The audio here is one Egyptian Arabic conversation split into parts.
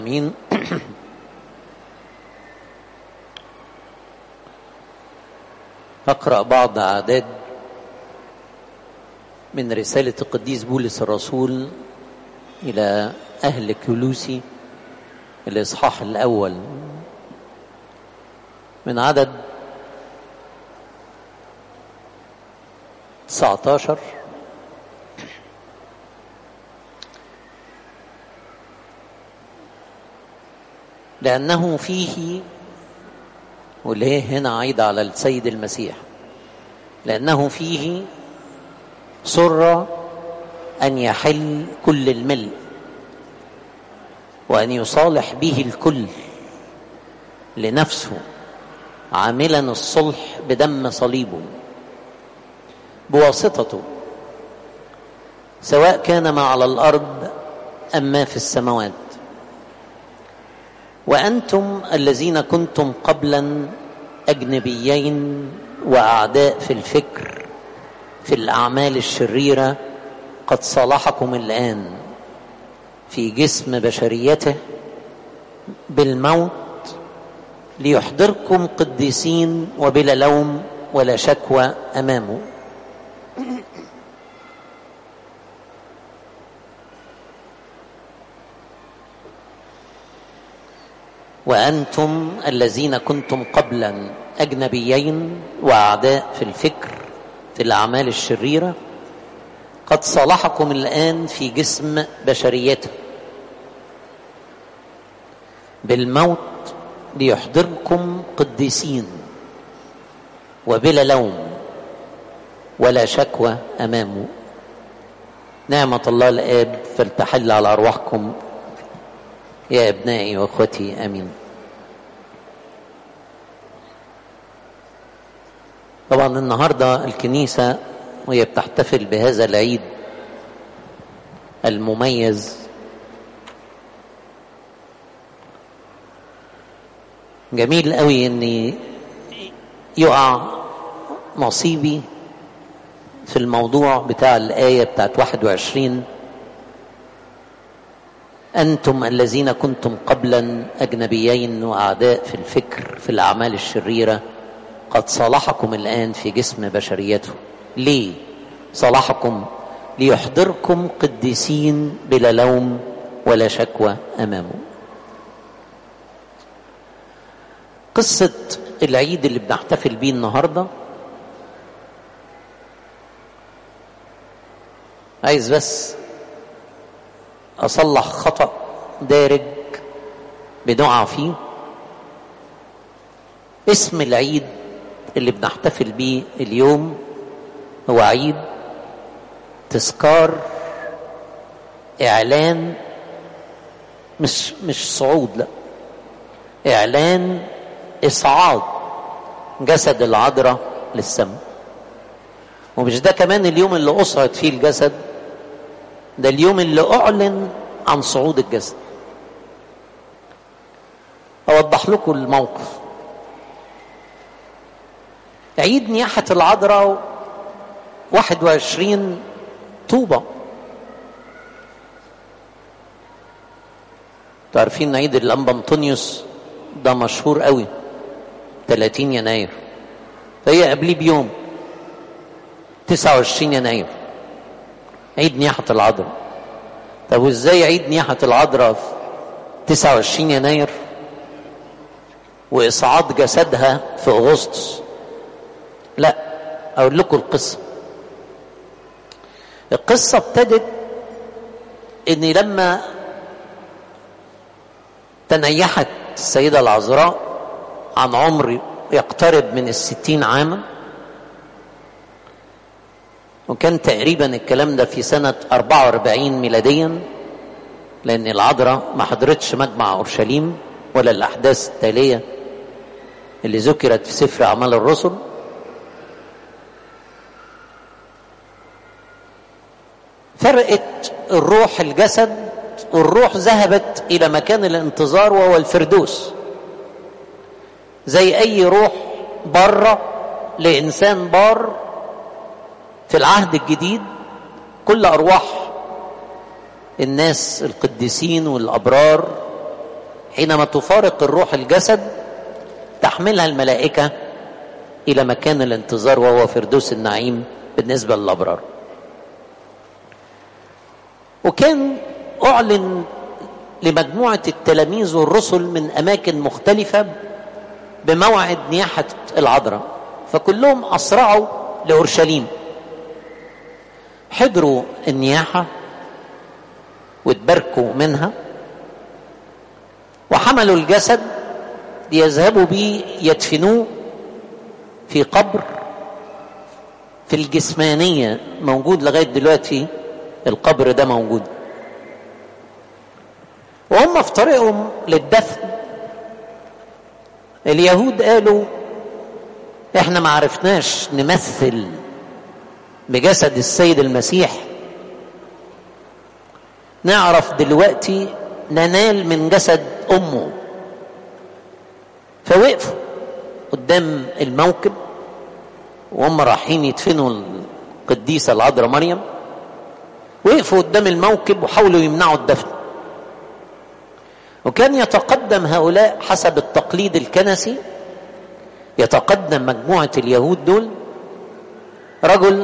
مين أقرأ بعض أعداد من رسالة القديس بولس الرسول إلى أهل كلوسي الإصحاح الأول من عدد 19 لأنه فيه واللي هنا عايد على السيد المسيح لأنه فيه سر أن يحل كل الملء وأن يصالح به الكل لنفسه عاملا الصلح بدم صليبه بواسطته سواء كان ما على الأرض أم ما في السماوات وأنتم الذين كنتم قبلا أجنبيين وأعداء في الفكر في الأعمال الشريرة قد صالحكم الآن في جسم بشريته بالموت ليحضركم قديسين وبلا لوم ولا شكوى أمامه وأنتم الذين كنتم قبلا أجنبيين وأعداء في الفكر في الأعمال الشريرة قد صالحكم الآن في جسم بشريته بالموت ليحضركم قديسين وبلا لوم ولا شكوى أمامه نعمة الله الآب فلتحل على أرواحكم يا ابنائي واخوتي امين طبعا النهارده الكنيسه وهي بتحتفل بهذا العيد المميز جميل قوي اني يقع نصيبي في الموضوع بتاع الايه بتاعت 21 أنتم الذين كنتم قبلا أجنبيين وأعداء في الفكر في الأعمال الشريرة قد صالحكم الآن في جسم بشريته ليه صالحكم ليحضركم قديسين بلا لوم ولا شكوى أمامه قصة العيد اللي بنحتفل بيه النهاردة عايز بس أصلح خطأ دارج بنقع فيه اسم العيد اللي بنحتفل بيه اليوم هو عيد تذكار إعلان مش مش صعود لا إعلان إصعاد جسد العذراء للسماء ومش ده كمان اليوم اللي أصعد فيه الجسد ده اليوم اللي أعلن عن صعود الجسد أوضح لكم الموقف عيد نياحة العذراء 21 طوبة تعرفين عيد الأنبا أنطونيوس ده مشهور قوي 30 يناير فهي قبليه بيوم 29 يناير عيد نياحة العذراء طب وازاي عيد نياحة العذراء في 29 يناير وإصعاد جسدها في أغسطس لا أقول لكم القصة القصة ابتدت إن لما تنيحت السيدة العذراء عن عمر يقترب من الستين عاما وكان تقريبا الكلام ده في سنة 44 ميلاديا لأن العذراء ما حضرتش مجمع أورشليم ولا الأحداث التالية اللي ذكرت في سفر أعمال الرسل فرقت الروح الجسد والروح ذهبت إلى مكان الانتظار وهو الفردوس زي أي روح بره لإنسان بار في العهد الجديد كل ارواح الناس القديسين والابرار حينما تفارق الروح الجسد تحملها الملائكة إلى مكان الانتظار وهو فردوس النعيم بالنسبة للأبرار وكان أعلن لمجموعة التلاميذ والرسل من أماكن مختلفة بموعد نياحة العذراء فكلهم أسرعوا لأورشليم حضروا النياحة واتباركوا منها وحملوا الجسد ليذهبوا به يدفنوه في قبر في الجسمانية موجود لغاية دلوقتي القبر ده موجود وهم في طريقهم للدفن اليهود قالوا احنا ما عرفناش نمثل بجسد السيد المسيح نعرف دلوقتي ننال من جسد امه فوقفوا قدام الموكب وهم رايحين يدفنوا القديسة العذراء مريم وقفوا قدام الموكب وحاولوا يمنعوا الدفن وكان يتقدم هؤلاء حسب التقليد الكنسي يتقدم مجموعة اليهود دول رجل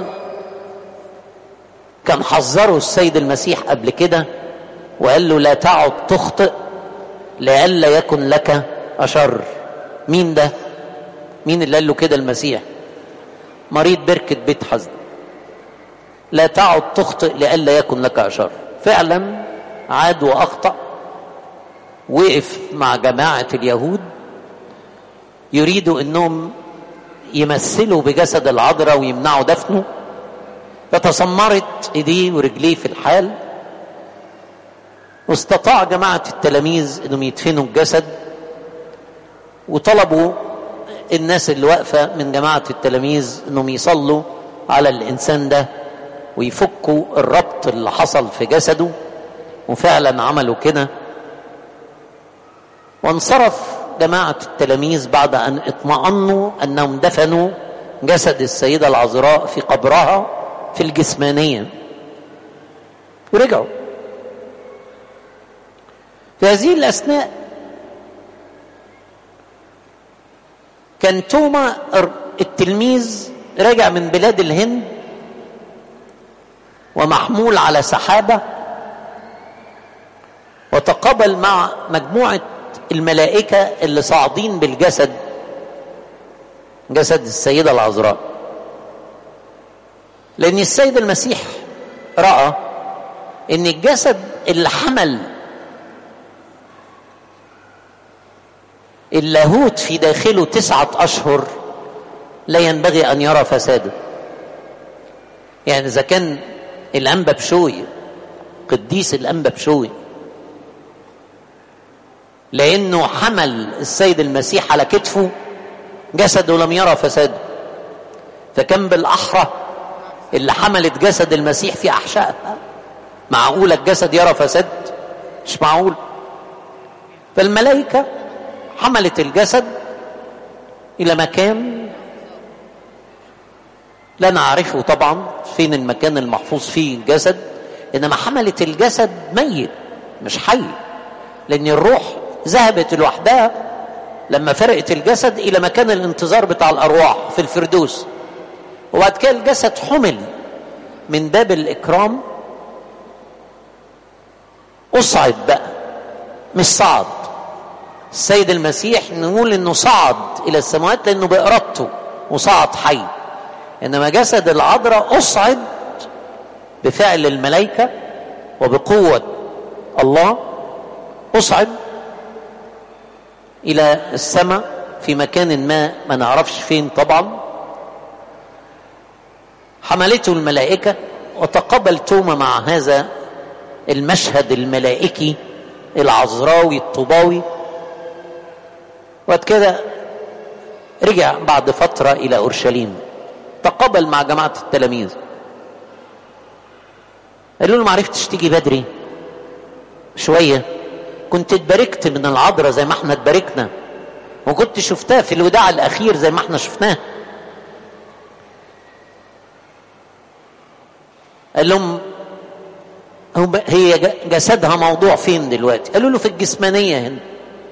كان حذره السيد المسيح قبل كده وقال له لا تعد تخطئ لئلا يكن لك أشر مين ده مين اللي قال له كده المسيح مريض بركة بيت حزن لا تعد تخطئ لئلا يكن لك أشر فعلا عاد وأخطأ وقف مع جماعة اليهود يريدوا انهم يمثلوا بجسد العذراء ويمنعوا دفنه فتسمرت ايديه ورجليه في الحال واستطاع جماعة التلاميذ انهم يدفنوا الجسد وطلبوا الناس اللي واقفة من جماعة التلاميذ انهم يصلوا على الانسان ده ويفكوا الربط اللي حصل في جسده وفعلا عملوا كده وانصرف جماعة التلاميذ بعد أن اطمأنوا أنهم دفنوا جسد السيدة العذراء في قبرها في الجسمانية ورجعوا في هذه الأثناء كان توما التلميذ راجع من بلاد الهند ومحمول على سحابة وتقابل مع مجموعة الملائكة اللي صاعدين بالجسد جسد السيدة العذراء لأن السيد المسيح رأى إن الجسد اللي حمل اللاهوت في داخله تسعة أشهر لا ينبغي أن يرى فساده يعني إذا كان الأنبا بشوي قديس الأنبا بشوي لأنه حمل السيد المسيح على كتفه جسده لم يرى فساده فكان بالأحرى اللي حملت جسد المسيح في أحشائها معقولة الجسد يرى فساد مش معقول فالملائكة حملت الجسد إلى مكان لا نعرفه طبعا فين المكان المحفوظ فيه الجسد إنما حملت الجسد ميت مش حي لأن الروح ذهبت لوحدها لما فرقت الجسد إلى مكان الانتظار بتاع الأرواح في الفردوس وبعد كده الجسد حمل من باب الإكرام أصعد بقى مش صعد السيد المسيح نقول انه صعد الى السماوات لانه بارادته وصعد حي انما جسد العذراء اصعد بفعل الملائكه وبقوه الله اصعد الى السماء في مكان ما ما نعرفش فين طبعا حملته الملائكه وتقبل توما مع هذا المشهد الملائكي العذراوي الطوباوي وبعد كده رجع بعد فترة إلى أورشليم تقابل مع جماعة التلاميذ قالوا له ما عرفتش تيجي بدري شوية كنت اتباركت من العذراء زي ما احنا اتباركنا وكنت شفتها في الوداع الأخير زي ما احنا شفناه قال لهم هي جسدها موضوع فين دلوقتي قالوا له في الجسمانية هنا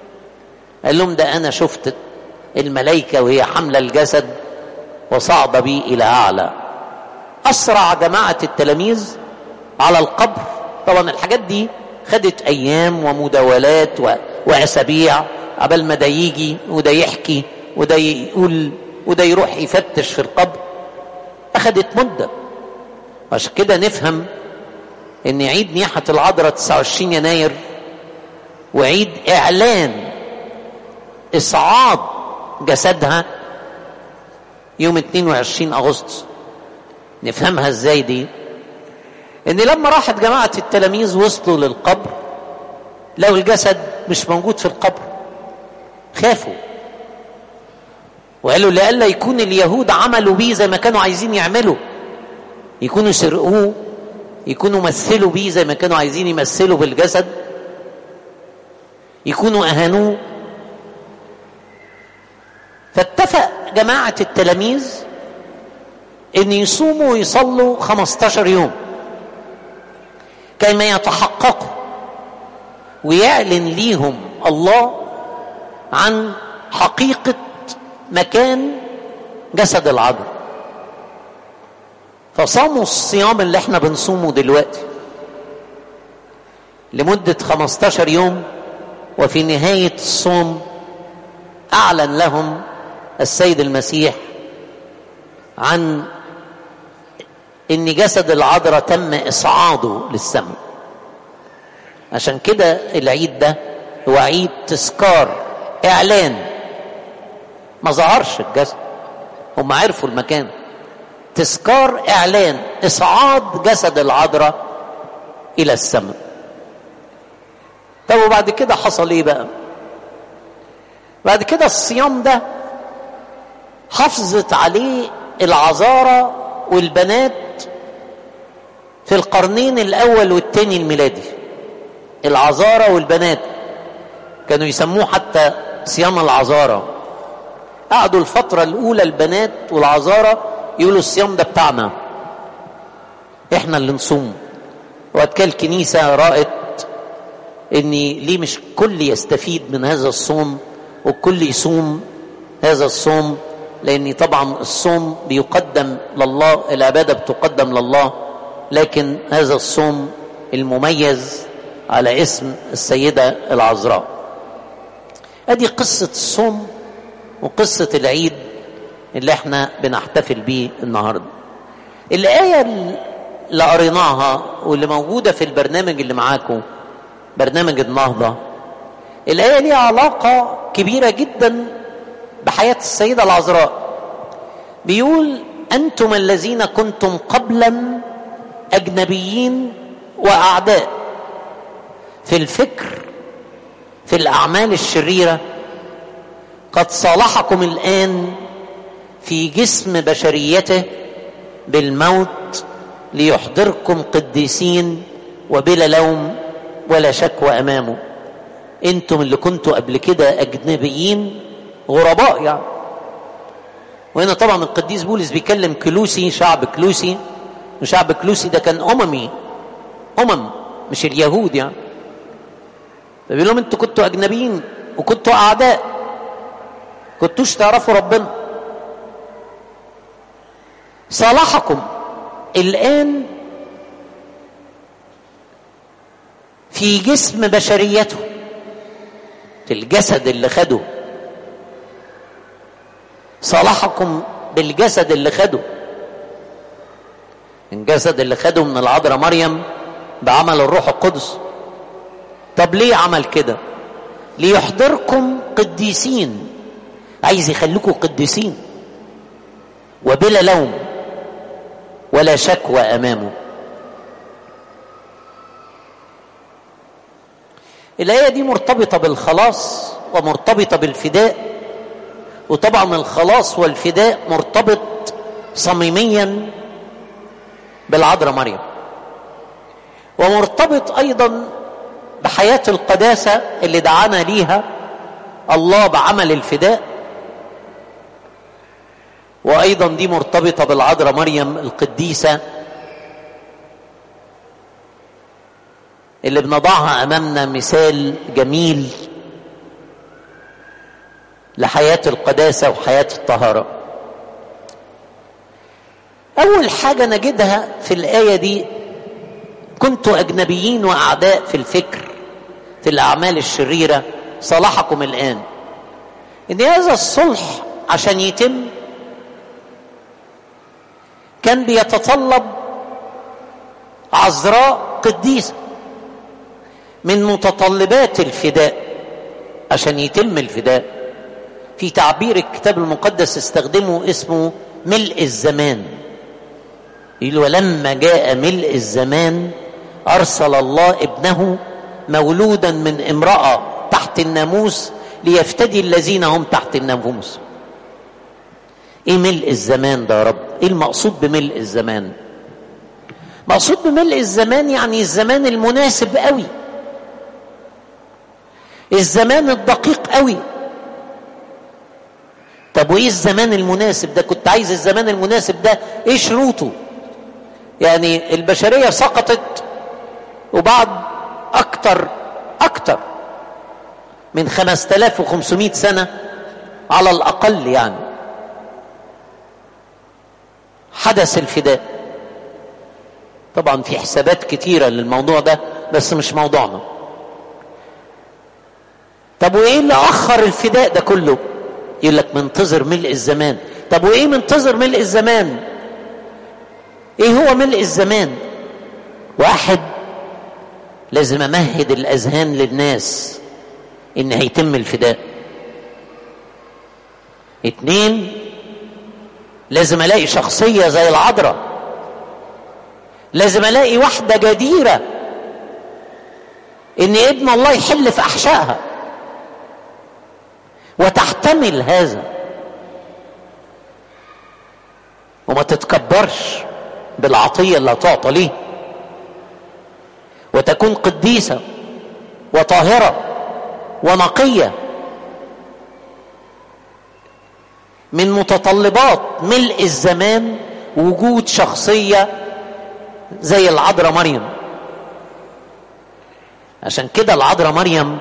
قال لهم ده انا شفت الملائكه وهي حامله الجسد وصعد بي الى اعلى اسرع جماعه التلاميذ على القبر طبعا الحاجات دي خدت ايام ومداولات و... واسابيع قبل ما ده يجي وده يحكي وده يقول وده يروح يفتش في القبر اخدت مده عشان كده نفهم ان عيد نياحه العذراء 29 يناير وعيد اعلان اصعاد جسدها يوم 22 اغسطس نفهمها ازاي دي ان لما راحت جماعه التلاميذ وصلوا للقبر لو الجسد مش موجود في القبر خافوا وقالوا لئلا يكون اليهود عملوا بيه زي ما كانوا عايزين يعملوا يكونوا سرقوه يكونوا مثلوا بيه زي ما كانوا عايزين يمثلوا بالجسد يكونوا اهانوه فاتفق جماعه التلاميذ ان يصوموا ويصلوا 15 يوم كيما يتحققوا ويعلن ليهم الله عن حقيقه مكان جسد العذراء فصاموا الصيام اللي احنا بنصومه دلوقتي لمدة 15 يوم وفي نهاية الصوم أعلن لهم السيد المسيح عن ان جسد العذراء تم اصعاده للسماء عشان كده العيد ده هو عيد تذكار اعلان ما ظهرش الجسد هم عرفوا المكان تذكار اعلان اصعاد جسد العذراء الى السماء طب وبعد كده حصل ايه بقى بعد كده الصيام ده حافظت عليه العذارى والبنات في القرنين الاول والثاني الميلادي العذارى والبنات كانوا يسموه حتى صيام العذارى قعدوا الفترة الأولى البنات والعذارى يقولوا الصيام ده بتاعنا احنا اللي نصوم وقد كان الكنيسة رأت ان ليه مش كل يستفيد من هذا الصوم والكل يصوم هذا الصوم لان طبعا الصوم بيقدم لله العبادة بتقدم لله لكن هذا الصوم المميز على اسم السيدة العذراء ادي قصة الصوم وقصة العيد اللي احنا بنحتفل بيه النهاردة الآية اللي قريناها واللي موجودة في البرنامج اللي معاكم برنامج النهضة الآية ليها علاقة كبيرة جدا بحياة السيدة العذراء بيقول أنتم الذين كنتم قبلا أجنبيين وأعداء في الفكر في الأعمال الشريرة قد صالحكم الآن في جسم بشريته بالموت ليحضركم قديسين وبلا لوم ولا شكوى أمامه انتم اللي كنتوا قبل كده أجنبيين غرباء يعني وهنا طبعا القديس بولس بيكلم كلوسي شعب كلوسي وشعب كلوسي ده كان أممي أمم مش اليهود يعني فبيقول لهم انتوا كنتوا أجنبيين وكنتوا أعداء كنتوش تعرفوا ربنا صالحكم الآن في جسم بشريته في الجسد اللي خده صالحكم بالجسد اللي خده الجسد اللي خده من العذراء مريم بعمل الروح القدس طب ليه عمل كده ليحضركم قديسين عايز يخليكم قديسين وبلا لوم ولا شكوى امامه الايه دي مرتبطه بالخلاص ومرتبطه بالفداء وطبعا الخلاص والفداء مرتبط صميميا بالعذراء مريم ومرتبط ايضا بحياه القداسه اللي دعانا ليها الله بعمل الفداء وايضا دي مرتبطه بالعذراء مريم القديسه اللي بنضعها امامنا مثال جميل لحياه القداسه وحياه الطهاره اول حاجه نجدها في الايه دي كنتوا اجنبيين واعداء في الفكر في الاعمال الشريره صالحكم الان ان هذا الصلح عشان يتم كان بيتطلب عذراء قديسه من متطلبات الفداء عشان يتم الفداء في تعبير الكتاب المقدس استخدمه اسمه ملء الزمان يقول ولما جاء ملء الزمان ارسل الله ابنه مولودا من امراه تحت الناموس ليفتدي الذين هم تحت الناموس ايه ملء الزمان ده يا رب ايه المقصود بملء الزمان مقصود بملء الزمان يعني الزمان المناسب قوي الزمان الدقيق قوي طب وايه الزمان المناسب ده كنت عايز الزمان المناسب ده ايه شروطه يعني البشرية سقطت وبعد اكتر اكتر من 5500 سنة على الاقل يعني حدث الفداء طبعا في حسابات كتيرة للموضوع ده بس مش موضوعنا طب وايه اللي اخر الفداء ده كله يقول لك منتظر ملء الزمان طب وايه منتظر ملء الزمان ايه هو ملء الزمان واحد لازم امهد الاذهان للناس ان هيتم الفداء اتنين لازم الاقي شخصيه زي العذراء لازم الاقي واحده جديره ان ابن الله يحل في احشائها وتحتمل هذا وما تتكبرش بالعطيه اللي هتعطى ليه وتكون قديسه وطاهره ونقيه من متطلبات ملء الزمان وجود شخصيه زي العذراء مريم عشان كده العذراء مريم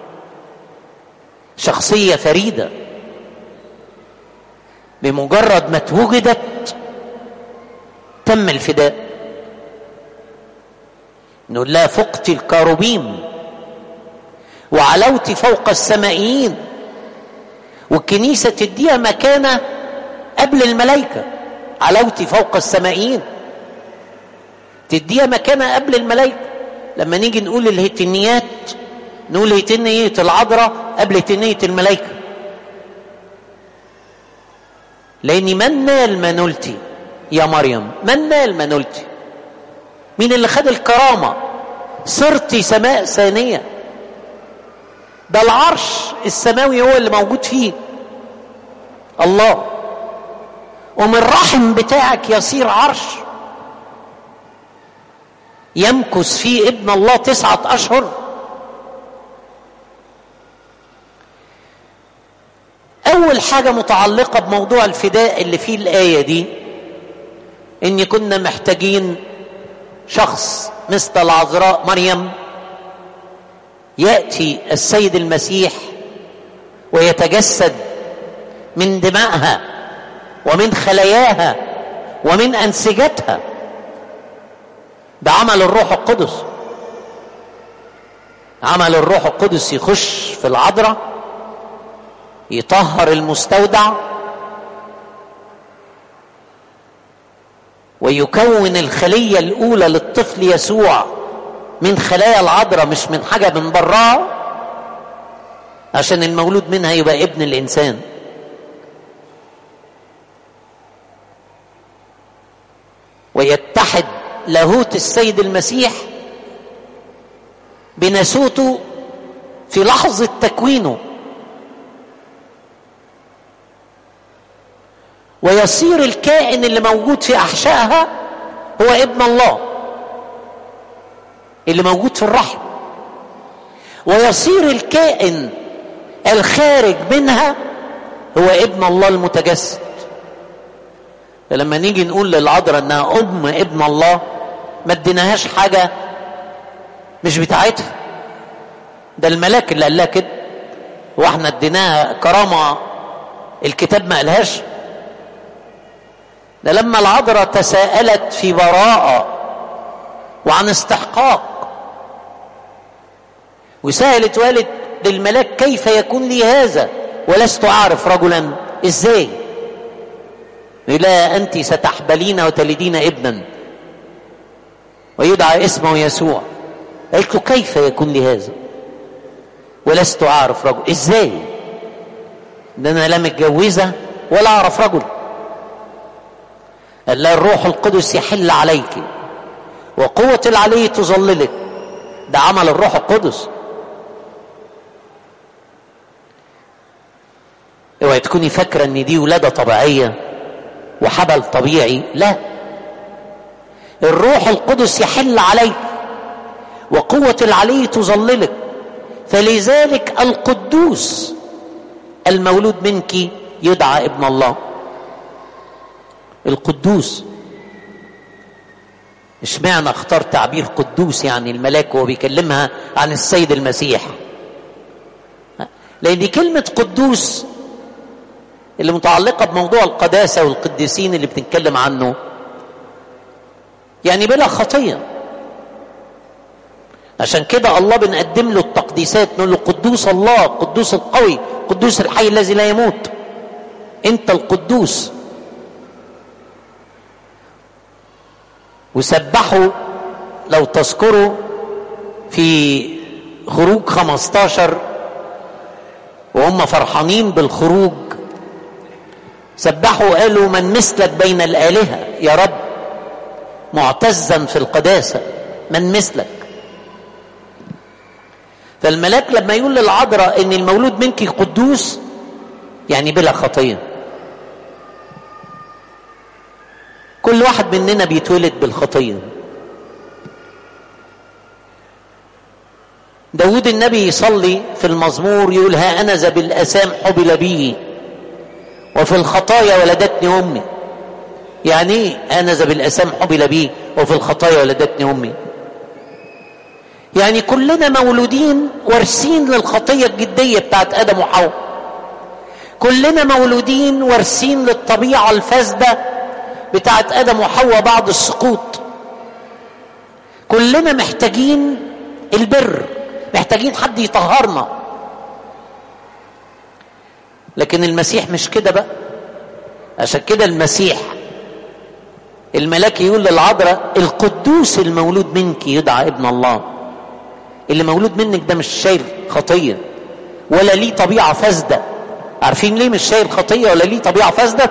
شخصيه فريده بمجرد ما اتوجدت تم الفداء نقول لها فقت الكاروبيم وعلوت فوق السمائيين والكنيسة تديها مكانة قبل الملائكة علوت فوق السمائيين تديها مكانة قبل الملائكة لما نيجي نقول الهتنيات نقول هتنية العذراء قبل هتنية الملائكة لأن من نال ما نلتي يا مريم من نال ما نلتي مين اللي خد الكرامة صرتي سماء ثانية ده العرش السماوي هو اللي موجود فيه الله ومن الرحم بتاعك يصير عرش يمكث فيه ابن الله تسعة أشهر أول حاجة متعلقة بموضوع الفداء اللي فيه الآية دي إن كنا محتاجين شخص مثل العذراء مريم ياتي السيد المسيح ويتجسد من دمائها ومن خلاياها ومن انسجتها بعمل الروح القدس عمل الروح القدس يخش في العذراء يطهر المستودع ويكون الخليه الاولى للطفل يسوع من خلايا العذراء مش من حاجة من براها عشان المولود منها يبقى ابن الإنسان ويتحد لاهوت السيد المسيح بناسوته في لحظة تكوينه ويصير الكائن اللي موجود في أحشائها هو ابن الله اللي موجود في الرحم ويصير الكائن الخارج منها هو ابن الله المتجسد فلما نيجي نقول للعذراء انها ام ابن الله ما اديناهاش حاجه مش بتاعتها ده الملاك اللي قال لها كده واحنا اديناها كرامة الكتاب ما قالهاش ده لما العذراء تساءلت في براءة وعن استحقاق وسألت والد للملاك كيف يكون لي هذا ولست أعرف رجلا إزاي لا أنت ستحبلين وتلدين ابنا ويدعى اسمه يسوع قالت له كيف يكون لي هذا ولست أعرف رجل إزاي ده أنا لا متجوزة ولا أعرف رجل قال لها الروح القدس يحل عليك وقوة العلي تظللك ده عمل الروح القدس اوعي تكوني فاكرة ان دي ولادة طبيعية وحبل طبيعي لا الروح القدس يحل عليك وقوة العلي تظللك فلذلك القدوس المولود منك يدعى ابن الله القدوس اشمعنى اختار تعبير قدوس يعني الملاك وهو بيكلمها عن السيد المسيح لان دي كلمه قدوس اللي متعلقه بموضوع القداسه والقديسين اللي بنتكلم عنه يعني بلا خطيه عشان كده الله بنقدم له التقديسات نقول له قدوس الله قدوس القوي قدوس الحي الذي لا يموت انت القدوس وسبحوا لو تذكروا في خروج 15 وهم فرحانين بالخروج سبحوا قالوا من مثلك بين الآلهة يا رب معتزا في القداسة من مثلك فالملاك لما يقول للعذراء ان المولود منك قدوس يعني بلا خطيه كل واحد مننا بيتولد بالخطيه داود النبي يصلي في المزمور يقول ها أنا ذا بالأسام حبل بي وفي الخطايا ولدتني أمي يعني ايه أنا ذا بالأسام حبل بي وفي الخطايا ولدتني أمي يعني كلنا مولودين وارثين للخطية الجدية بتاعت آدم وحواء كلنا مولودين وارثين للطبيعة الفاسدة بتاعت آدم وحواء بعد السقوط كلنا محتاجين البر محتاجين حد يطهرنا لكن المسيح مش كده بقى عشان كده المسيح الملاك يقول للعذراء القدوس المولود منك يدعى ابن الله اللي مولود منك ده مش شايل خطيه ولا ليه طبيعه فاسده عارفين ليه مش شايل خطيه ولا ليه طبيعه فاسده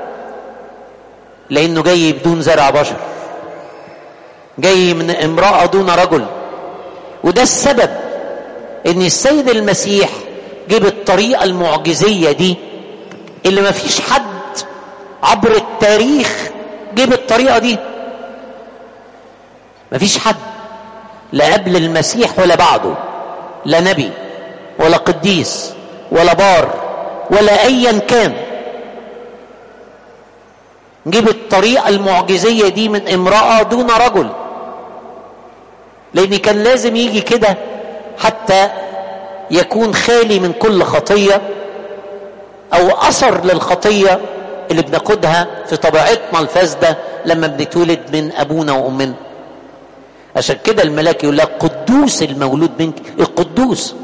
لانه جاي بدون زرع بشر جاي من امراه دون رجل وده السبب ان السيد المسيح جيب الطريقه المعجزيه دي اللي ما فيش حد عبر التاريخ جيب الطريقه دي ما فيش حد لا قبل المسيح ولا بعده لا نبي ولا قديس ولا بار ولا ايا كان نجيب الطريقه المعجزيه دي من امراه دون رجل لان كان لازم يجي كده حتى يكون خالي من كل خطيه او اثر للخطيه اللي بناخدها في طبيعتنا الفاسده لما بنتولد من ابونا وامنا عشان كده الملاك يقول لك قدوس المولود منك القدوس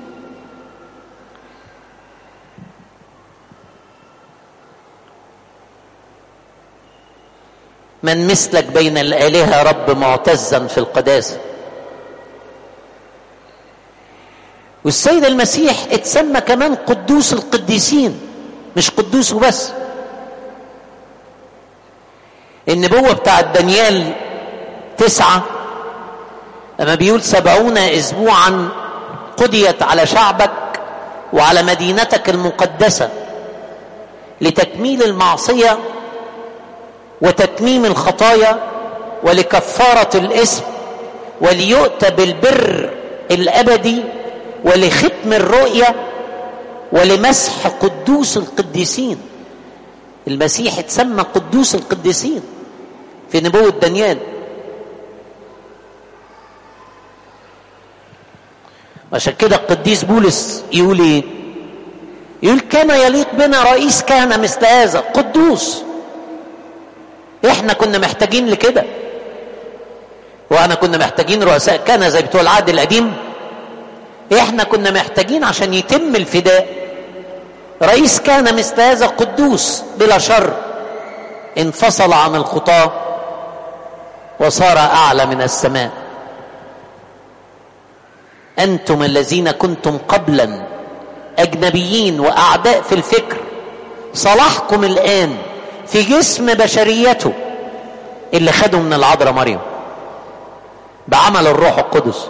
من مثلك بين الآلهة رب معتزا في القداسة والسيد المسيح اتسمى كمان قدوس القديسين مش قدوس وبس النبوة بتاعت دانيال تسعة لما بيقول سبعون اسبوعا قضيت على شعبك وعلى مدينتك المقدسه لتكميل المعصيه وتتميم الخطايا ولكفاره الاسم وليؤتى بالبر الابدي ولختم الرؤيه ولمسح قدوس القديسين المسيح اتسمى قدوس القديسين في نبوه دانيال عشان كده القديس بولس يقول ايه يقول كان يليق بنا رئيس كهنة مثل هذا قدوس احنا كنا محتاجين لكده وانا كنا محتاجين رؤساء كهنة زي بتوع العهد القديم احنا كنا محتاجين عشان يتم الفداء رئيس كهنة مثل هذا قدوس بلا شر انفصل عن الخطاه وصار اعلى من السماء انتم الذين كنتم قبلا اجنبيين واعداء في الفكر صلاحكم الان في جسم بشريته اللي خده من العذراء مريم بعمل الروح القدس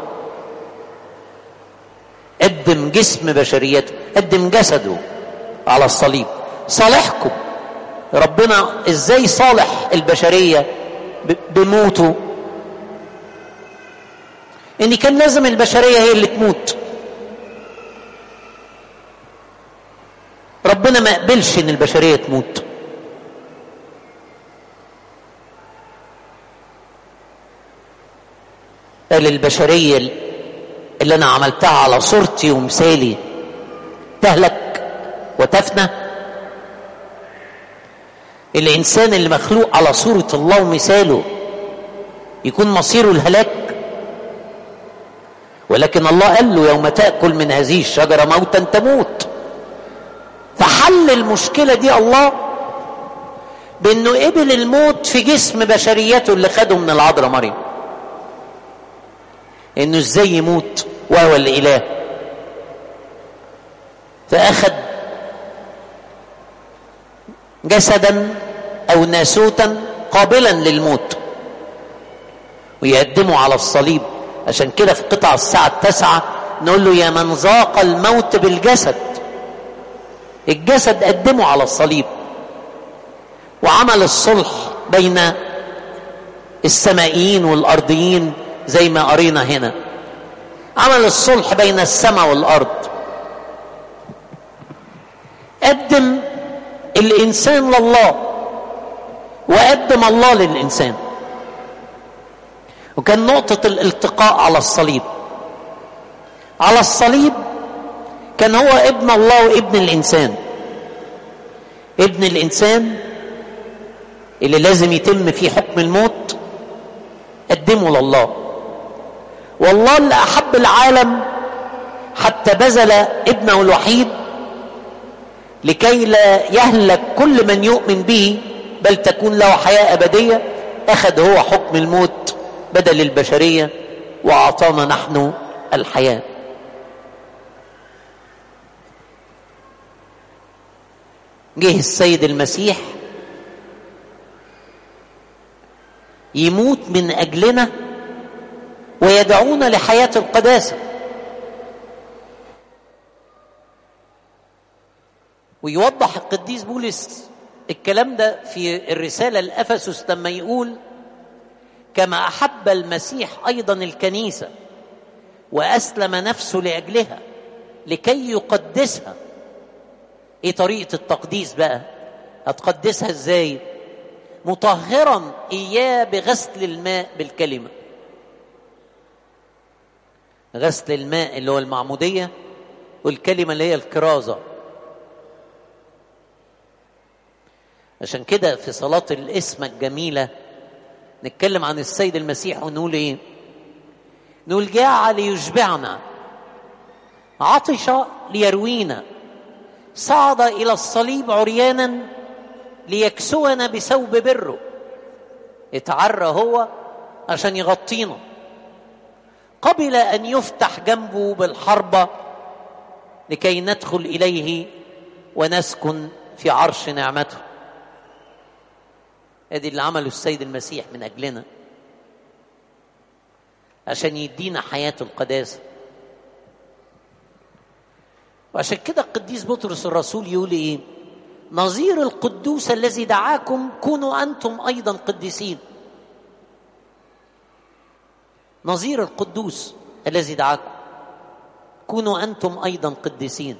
قدم جسم بشريته قدم جسده على الصليب صالحكم ربنا ازاي صالح البشريه بموته ان كان لازم البشريه هي اللي تموت ربنا ما قبلش ان البشريه تموت قال البشريه اللي انا عملتها على صورتي ومثالي تهلك وتفنى الانسان اللي مخلوق على صوره الله ومثاله يكون مصيره الهلاك ولكن الله قال له يوم تاكل من هذه الشجره موتا تموت فحل المشكله دي الله بانه قبل الموت في جسم بشريته اللي خده من العذراء مريم انه ازاي يموت وهو الاله فاخذ جسدا او ناسوتا قابلا للموت ويقدمه على الصليب عشان كده في قطع الساعة التاسعة نقول له يا من ذاق الموت بالجسد الجسد قدمه على الصليب وعمل الصلح بين السمائيين والأرضيين زي ما قرينا هنا عمل الصلح بين السماء والأرض قدم الإنسان لله وقدم الله للإنسان وكان نقطة الالتقاء على الصليب على الصليب كان هو ابن الله وابن الإنسان ابن الإنسان اللي لازم يتم فيه حكم الموت قدمه لله والله اللي أحب العالم حتى بذل ابنه الوحيد لكي لا يهلك كل من يؤمن به بل تكون له حياة أبدية أخذ هو حكم الموت بدل البشرية وأعطانا نحن الحياة جه السيد المسيح يموت من أجلنا ويدعونا لحياة القداسة ويوضح القديس بولس الكلام ده في الرسالة لأفسس لما يقول كما أحب المسيح أيضا الكنيسة وأسلم نفسه لأجلها لكي يقدسها إيه طريقة التقديس بقى هتقدسها إزاي مطهرا إياه بغسل الماء بالكلمة غسل الماء اللي هو المعمودية والكلمة اللي هي الكرازة عشان كده في صلاة الاسم الجميلة نتكلم عن السيد المسيح ونقول ايه نقول جاع ليشبعنا عطش ليروينا صعد الى الصليب عريانا ليكسونا بثوب بره اتعرى هو عشان يغطينا قبل ان يفتح جنبه بالحربه لكي ندخل اليه ونسكن في عرش نعمته ادي اللي عمله السيد المسيح من اجلنا عشان يدينا حياه القداسه وعشان كده القديس بطرس الرسول يقول ايه نظير القدوس الذي دعاكم كونوا انتم ايضا قديسين نظير القدوس الذي دعاكم كونوا انتم ايضا قديسين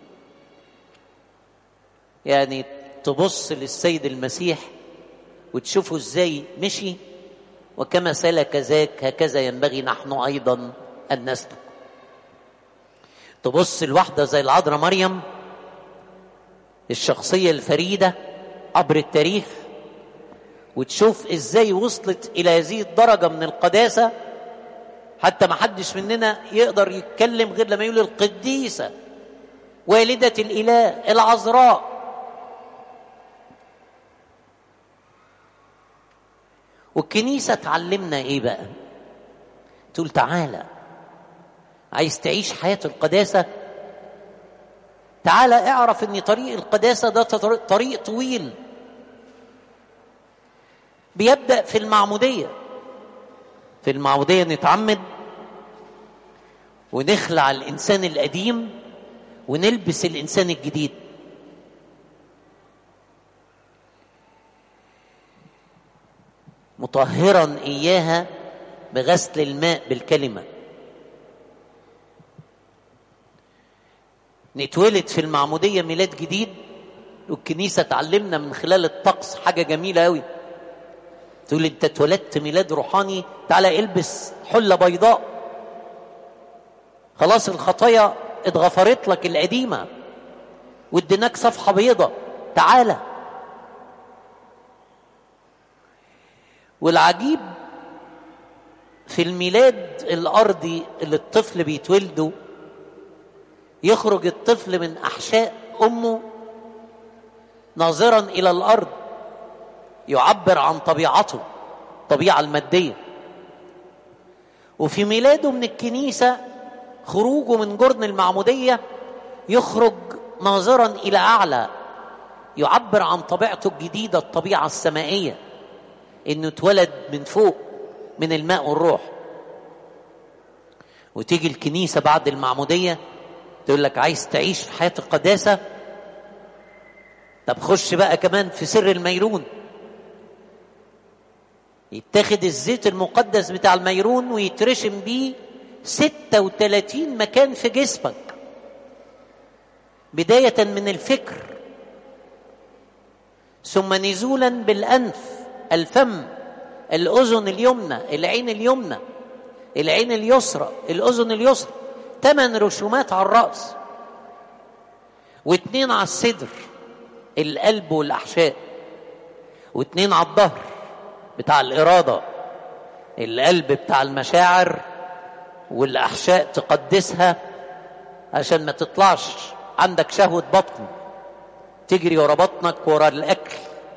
يعني تبص للسيد المسيح وتشوفوا ازاي مشي وكما سلك ذاك هكذا ينبغي نحن ايضا ان نسلك تبص لواحده زي العذراء مريم الشخصيه الفريده عبر التاريخ وتشوف ازاي وصلت الى هذه الدرجه من القداسه حتى ما حدش مننا يقدر يتكلم غير لما يقول القديسه والده الاله العذراء والكنيسه تعلمنا ايه بقى تقول تعالى عايز تعيش حياه القداسه تعالى اعرف ان طريق القداسه ده طريق طويل بيبدا في المعموديه في المعموديه نتعمد ونخلع الانسان القديم ونلبس الانسان الجديد مطهرا اياها بغسل الماء بالكلمه نتولد في المعموديه ميلاد جديد والكنيسه تعلمنا من خلال الطقس حاجه جميله قوي تقول انت اتولدت ميلاد روحاني تعالى البس حله بيضاء خلاص الخطايا اتغفرت لك القديمه واديناك صفحه بيضاء تعالى والعجيب في الميلاد الارضي اللي الطفل بيتولده يخرج الطفل من احشاء امه ناظرا الى الارض يعبر عن طبيعته الطبيعه الماديه وفي ميلاده من الكنيسه خروجه من جرن المعموديه يخرج ناظرا الى اعلى يعبر عن طبيعته الجديده الطبيعه السمائيه انه اتولد من فوق من الماء والروح وتيجي الكنيسه بعد المعموديه تقول لك عايز تعيش في حياه القداسه طب خش بقى كمان في سر الميرون يتاخد الزيت المقدس بتاع الميرون ويترشم بيه 36 مكان في جسمك بداية من الفكر ثم نزولا بالأنف الفم الأذن اليمنى العين اليمنى العين اليسرى الأذن اليسرى ثمان رسومات على الرأس واثنين على الصدر القلب والأحشاء واثنين على الظهر بتاع الإرادة القلب بتاع المشاعر والأحشاء تقدسها عشان ما تطلعش عندك شهوة بطن تجري ورا بطنك ورا الأكل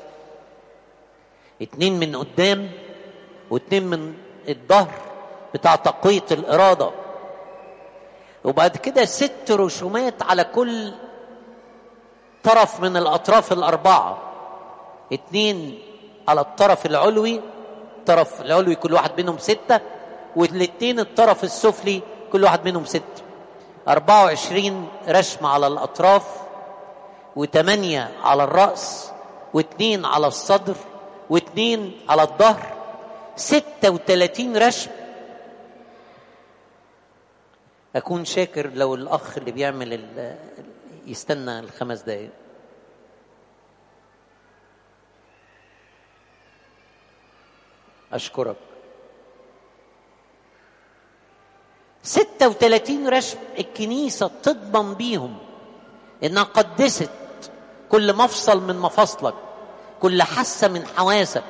اتنين من قدام واتنين من الظهر بتاع تقوية الإرادة وبعد كده ست رسومات على كل طرف من الأطراف الأربعة اتنين على الطرف العلوي الطرف العلوي كل واحد منهم ستة والاثنين الطرف السفلي كل واحد منهم ستة أربعة وعشرين رشم على الأطراف وثمانية على الرأس واثنين على الصدر واثنين على الظهر ستة وثلاثين رشم أكون شاكر لو الأخ اللي بيعمل يستنى الخمس دقايق أشكرك ستة وثلاثين رشم الكنيسة تضمن بيهم إنها قدست كل مفصل من مفاصلك كل حاسة من حواسك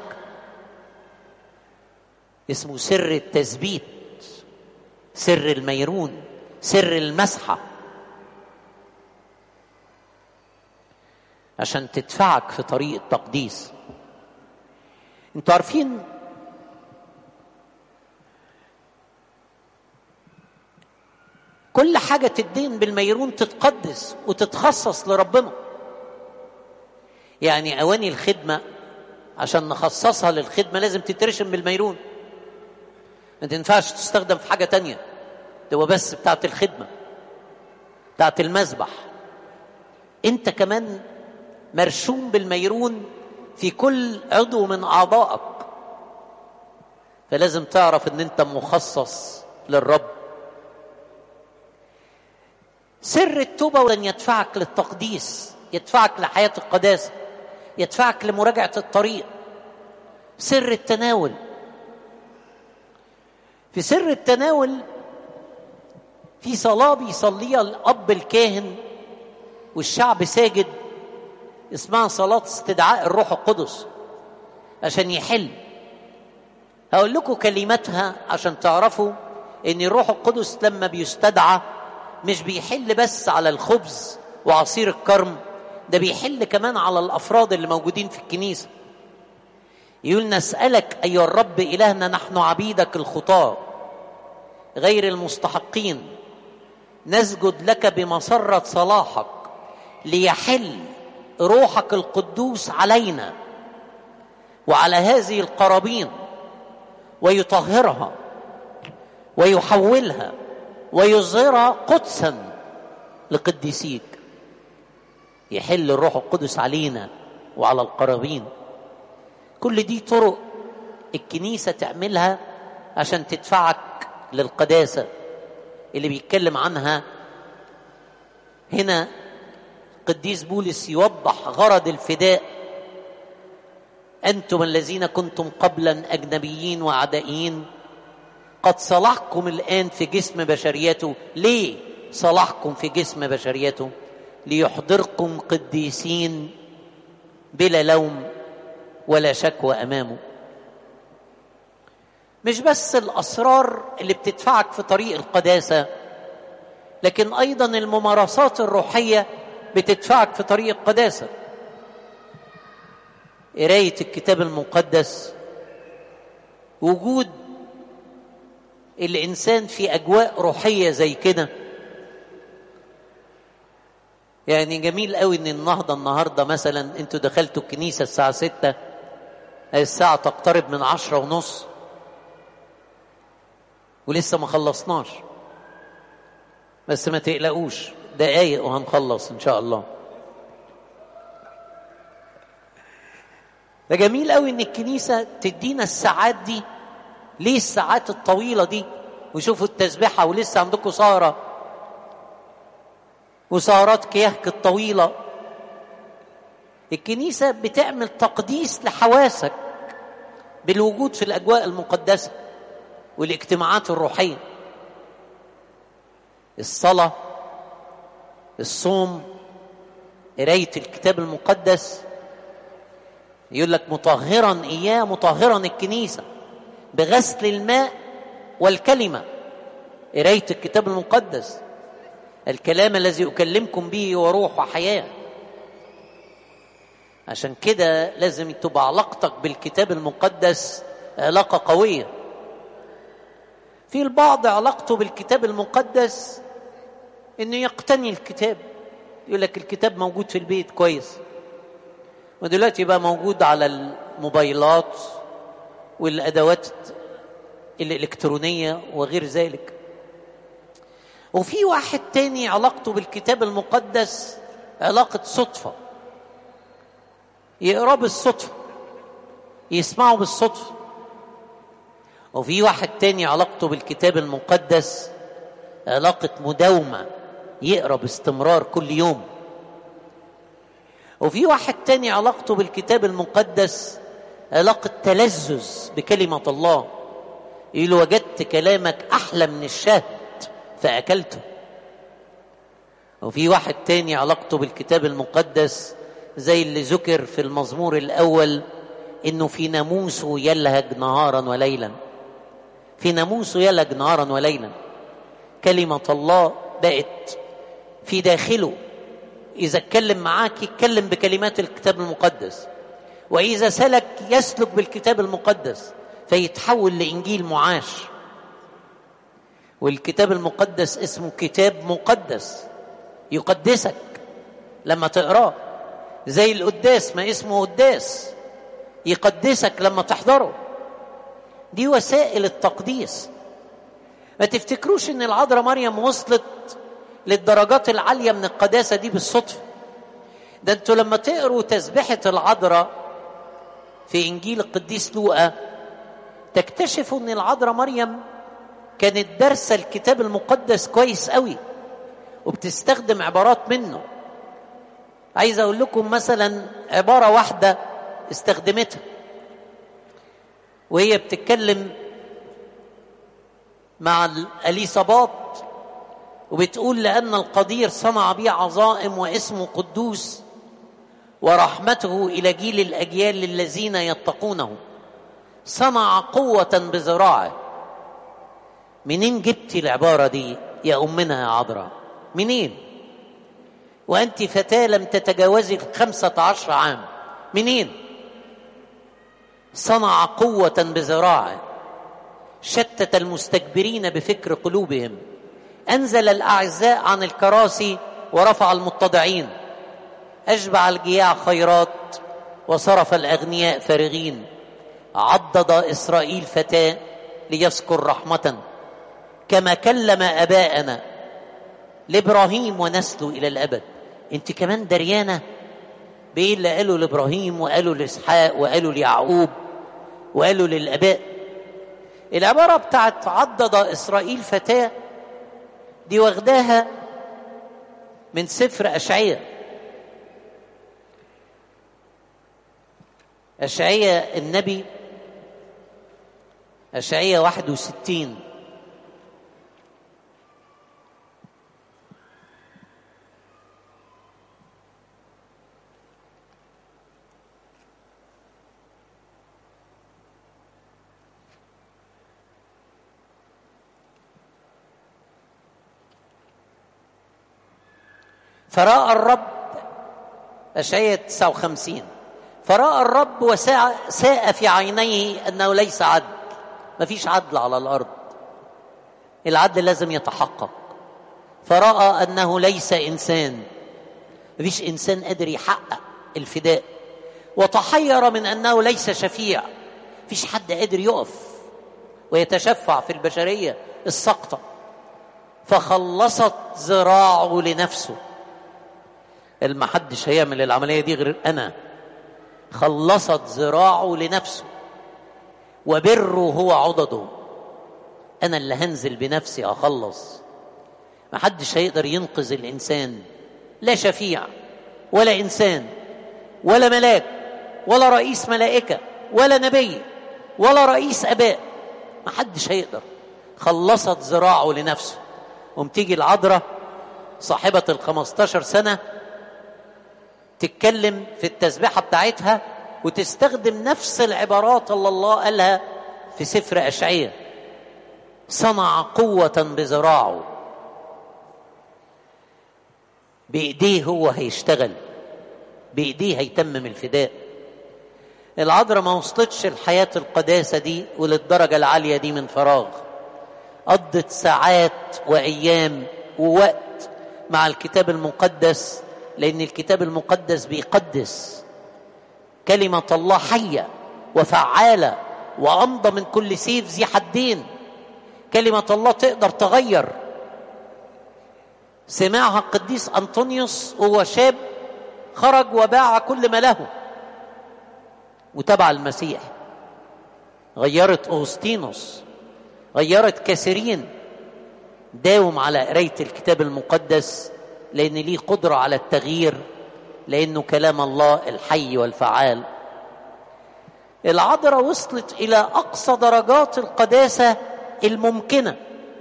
اسمه سر التثبيت سر الميرون سر المسحة عشان تدفعك في طريق التقديس انتوا عارفين كل حاجة تدين بالميرون تتقدس وتتخصص لربنا يعني أواني الخدمة عشان نخصصها للخدمة لازم تترشم بالميرون ما تنفعش تستخدم في حاجة تانية تبقى بس بتاعت الخدمة بتاعت المذبح انت كمان مرشوم بالميرون في كل عضو من أعضائك فلازم تعرف ان انت مخصص للرب سر التوبة ولن يدفعك للتقديس يدفعك لحياة القداسة يدفعك لمراجعة الطريق سر التناول في سر التناول في صلاة بيصليها الأب الكاهن والشعب ساجد اسمها صلاة استدعاء الروح القدس عشان يحل هقول لكم كلماتها عشان تعرفوا ان الروح القدس لما بيستدعى مش بيحل بس على الخبز وعصير الكرم ده بيحل كمان على الافراد اللي موجودين في الكنيسه يقول نسالك ايها الرب الهنا نحن عبيدك الخطاه غير المستحقين نسجد لك بمسره صلاحك ليحل روحك القدوس علينا وعلى هذه القرابين ويطهرها ويحولها ويظهرها قدسا لقديسيك يحل الروح القدس علينا وعلى القرابين كل دي طرق الكنيسة تعملها عشان تدفعك للقداسة اللي بيتكلم عنها هنا قديس بولس يوضح غرض الفداء أنتم الذين كنتم قبلا أجنبيين وعدائيين قد صلحكم الآن في جسم بشريته ليه صلحكم في جسم بشريته ليحضركم قديسين بلا لوم ولا شكوى امامه مش بس الاسرار اللي بتدفعك في طريق القداسه لكن ايضا الممارسات الروحيه بتدفعك في طريق القداسه قرايه الكتاب المقدس وجود الانسان في اجواء روحيه زي كده يعني جميل قوي ان النهضه النهارده مثلا انتوا دخلتوا الكنيسه الساعه ستة الساعه تقترب من عشرة ونص ولسه ما خلصناش بس ما تقلقوش دقايق وهنخلص ان شاء الله ده جميل قوي ان الكنيسه تدينا الساعات دي ليه الساعات الطويله دي وشوفوا التسبيحه ولسه عندكم سهره وسهرات كيهك الطويله الكنيسه بتعمل تقديس لحواسك بالوجود في الاجواء المقدسه والاجتماعات الروحيه الصلاه الصوم قرايه الكتاب المقدس يقول لك مطهرا اياه مطهرا الكنيسه بغسل الماء والكلمه قرايه الكتاب المقدس الكلام الذي اكلمكم به وروح وحياه عشان كده لازم تبقى علاقتك بالكتاب المقدس علاقه قويه في البعض علاقته بالكتاب المقدس انه يقتني الكتاب يقول لك الكتاب موجود في البيت كويس ودلوقتي بقى موجود على الموبايلات والادوات الالكترونيه وغير ذلك وفي واحد تاني علاقته بالكتاب المقدس علاقه صدفه يقراه بالصدفه يسمعه بالصدفه وفي واحد تاني علاقته بالكتاب المقدس علاقه مداومه يقرا باستمرار كل يوم وفي واحد تاني علاقته بالكتاب المقدس علاقة تلذذ بكلمة الله يقول وجدت كلامك أحلى من الشهد فأكلته وفي واحد تاني علاقته بالكتاب المقدس زي اللي ذكر في المزمور الأول إنه في ناموسه يلهج نهارا وليلا في ناموسه يلهج نهارا وليلا كلمة الله بقت في داخله إذا اتكلم معاك يتكلم بكلمات الكتاب المقدس وإذا سلك يسلك بالكتاب المقدس فيتحول لإنجيل معاش والكتاب المقدس اسمه كتاب مقدس يقدسك لما تقراه زي القداس ما اسمه قداس يقدسك لما تحضره دي وسائل التقديس ما تفتكروش ان العذراء مريم وصلت للدرجات العالية من القداسة دي بالصدفة ده انتوا لما تقروا تسبحة العذراء في إنجيل القديس لوقا تكتشفوا ان العذراء مريم كانت دارسة الكتاب المقدس كويس قوي وبتستخدم عبارات منه عايز اقول لكم مثلا عبارة واحدة استخدمتها وهي بتتكلم مع اليصابات وبتقول لأن القدير صنع بي عظائم واسمه قدوس ورحمته الى جيل الاجيال الذين يتقونه صنع قوه بذراعه منين جبتي العباره دي يا امنا يا عذراء منين وانت فتاه لم تتجاوزي الخمسه عشر عام منين صنع قوه بذراعه شتت المستكبرين بفكر قلوبهم انزل الاعزاء عن الكراسي ورفع المتضعين اشبع الجياع خيرات وصرف الاغنياء فارغين عضد اسرائيل فتاه ليذكر رحمه كما كلم اباءنا لابراهيم ونسله الى الابد انت كمان دريانه بايه اللي قالوا لابراهيم وقالوا لاسحاق وقالوا ليعقوب وقالوا للاباء العباره بتاعت عضد اسرائيل فتاه دي واخداها من سفر اشعياء اشعياء النبي اشعياء 61 فراى الرب اشعياء 59 فراى الرب وساء في عينيه انه ليس عدل مفيش عدل على الارض العدل لازم يتحقق فراى انه ليس انسان مفيش انسان قادر يحقق الفداء وتحير من انه ليس شفيع مفيش حد قادر يقف ويتشفع في البشريه السقطه فخلصت ذراعه لنفسه المحدش هيعمل العمليه دي غير انا خلصت ذراعه لنفسه وبره هو عضده انا اللي هنزل بنفسي اخلص محدش هيقدر ينقذ الانسان لا شفيع ولا انسان ولا ملاك ولا رئيس ملائكه ولا نبي ولا رئيس اباء محدش هيقدر خلصت ذراعه لنفسه ومتيجي العذراء صاحبة ال 15 سنة تتكلم في التسبيحة بتاعتها وتستخدم نفس العبارات اللي الله قالها في سفر أشعية صنع قوة بذراعه بإيديه هو هيشتغل بإيديه هيتمم الفداء العذراء ما وصلتش الحياة القداسة دي وللدرجة العالية دي من فراغ قضت ساعات وأيام ووقت مع الكتاب المقدس لأن الكتاب المقدس بيقدس كلمة الله حية وفعالة وأمضى من كل سيف ذي حدين كلمة الله تقدر تغير سمعها القديس أنطونيوس وهو شاب خرج وباع كل ما له وتبع المسيح غيرت أوغسطينوس غيرت كثيرين داوم على قراية الكتاب المقدس لأن ليه قدرة على التغيير لأنه كلام الله الحي والفعال العذراء وصلت إلى أقصى درجات القداسة الممكنة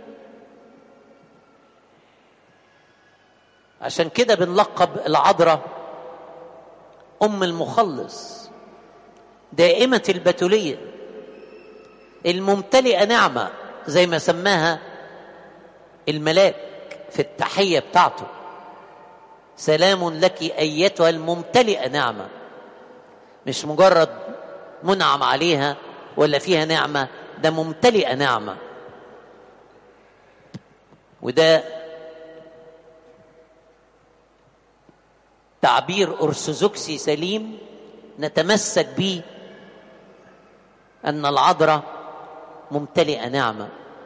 عشان كده بنلقب العذراء أم المخلص دائمة البتولية الممتلئة نعمة زي ما سماها الملاك في التحية بتاعته سلام لك أيتها الممتلئة نعمة مش مجرد منعم عليها ولا فيها نعمة ده ممتلئة نعمة وده تعبير أرثوذكسي سليم نتمسك به أن العذراء ممتلئة نعمة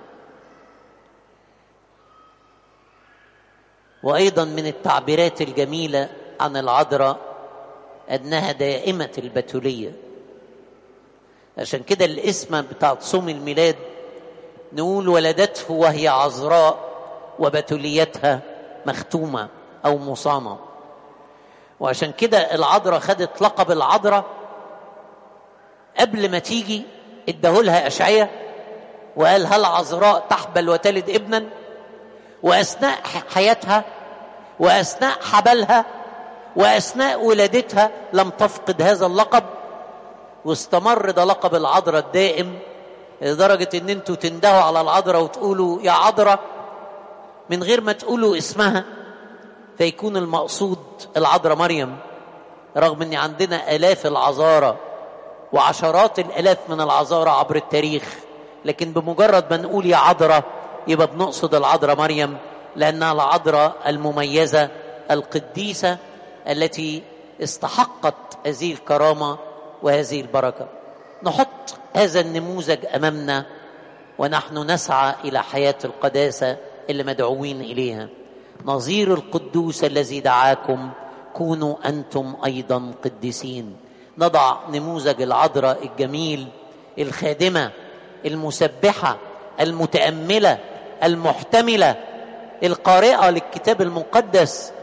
وأيضا من التعبيرات الجميلة عن العذراء أنها دائمة البتولية عشان كده الاسم بتاع صوم الميلاد نقول ولدته وهي عذراء وبتوليتها مختومة أو مصانة وعشان كده العذراء خدت لقب العذراء قبل ما تيجي اداهولها أشعية وقال هل عذراء تحبل وتلد ابنا وأثناء حياتها وأثناء حبلها واثناء ولادتها لم تفقد هذا اللقب واستمر ده لقب العذراء الدائم لدرجه ان انتوا تندهوا على العذراء وتقولوا يا عذراء من غير ما تقولوا اسمها فيكون المقصود العذراء مريم رغم ان عندنا الاف العذارى وعشرات الالاف من العذارى عبر التاريخ لكن بمجرد ما نقول يا عذراء يبقى بنقصد العذراء مريم لانها العذراء المميزه القديسه التي استحقت هذه الكرامه وهذه البركه نحط هذا النموذج امامنا ونحن نسعى الى حياه القداسه اللي مدعوين اليها نظير القدوس الذي دعاكم كونوا انتم ايضا قديسين نضع نموذج العذراء الجميل الخادمه المسبحه المتامله المحتمله القارئه للكتاب المقدس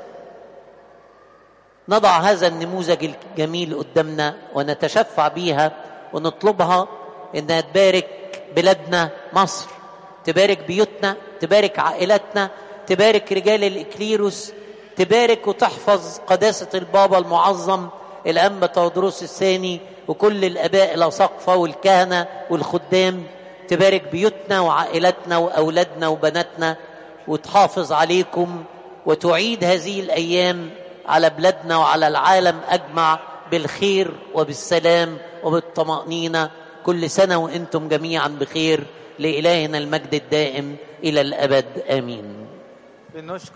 نضع هذا النموذج الجميل قدامنا ونتشفع بيها ونطلبها انها تبارك بلادنا مصر تبارك بيوتنا تبارك عائلاتنا تبارك رجال الاكليروس تبارك وتحفظ قداسه البابا المعظم الانبا تودروس الثاني وكل الاباء الاساقفه والكهنه والخدام تبارك بيوتنا وعائلاتنا واولادنا وبناتنا وتحافظ عليكم وتعيد هذه الايام على بلادنا وعلى العالم اجمع بالخير وبالسلام وبالطمانينه كل سنه وانتم جميعا بخير لالهنا المجد الدائم الى الابد امين بنشكر